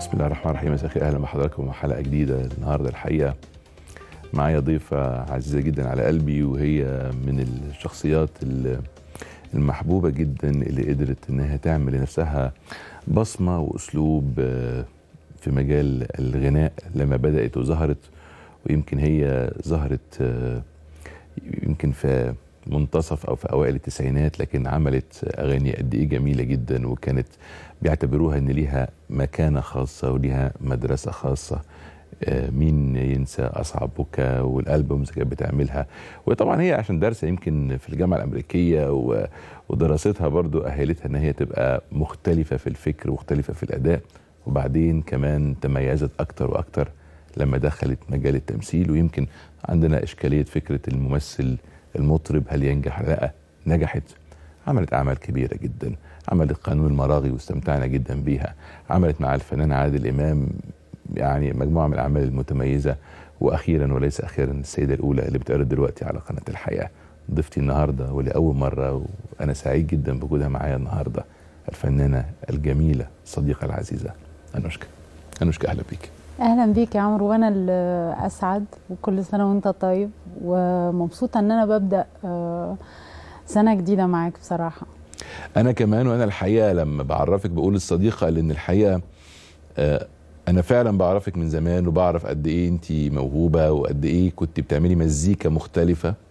بسم الله الرحمن الرحيم مساء الخير اهلا بحضراتكم حلقه جديده النهارده الحقيقه معايا ضيفه عزيزه جدا على قلبي وهي من الشخصيات المحبوبه جدا اللي قدرت انها تعمل لنفسها بصمه واسلوب في مجال الغناء لما بدات وظهرت ويمكن هي ظهرت يمكن في منتصف او في اوائل التسعينات لكن عملت اغاني قد ايه جميله جدا وكانت بيعتبروها ان ليها مكانه خاصه وليها مدرسه خاصه مين ينسى اصعب بكا والالبومز كانت بتعملها وطبعا هي عشان دارسه يمكن في الجامعه الامريكيه ودراستها برضو اهلتها ان هي تبقى مختلفه في الفكر ومختلفه في الاداء وبعدين كمان تميزت اكتر واكتر لما دخلت مجال التمثيل ويمكن عندنا اشكاليه فكره الممثل المطرب هل ينجح لا نجحت عملت اعمال كبيره جدا عملت قانون المراغي واستمتعنا جدا بيها عملت مع الفنان عادل امام يعني مجموعه من الاعمال المتميزه واخيرا وليس اخيرا السيده الاولى اللي بتعرض دلوقتي على قناه الحياه ضيفتي النهارده ولاول مره وانا سعيد جدا بوجودها معايا النهارده الفنانه الجميله الصديقه العزيزه انوشكا انوشكا اهلا بيك اهلا بيك يا عمرو وانا اللي اسعد وكل سنه وانت طيب ومبسوطه ان انا ببدا سنه جديده معاك بصراحه انا كمان وانا الحقيقه لما بعرفك بقول الصديقه لان الحقيقه انا فعلا بعرفك من زمان وبعرف قد ايه انت موهوبه وقد ايه كنت بتعملي مزيكا مختلفه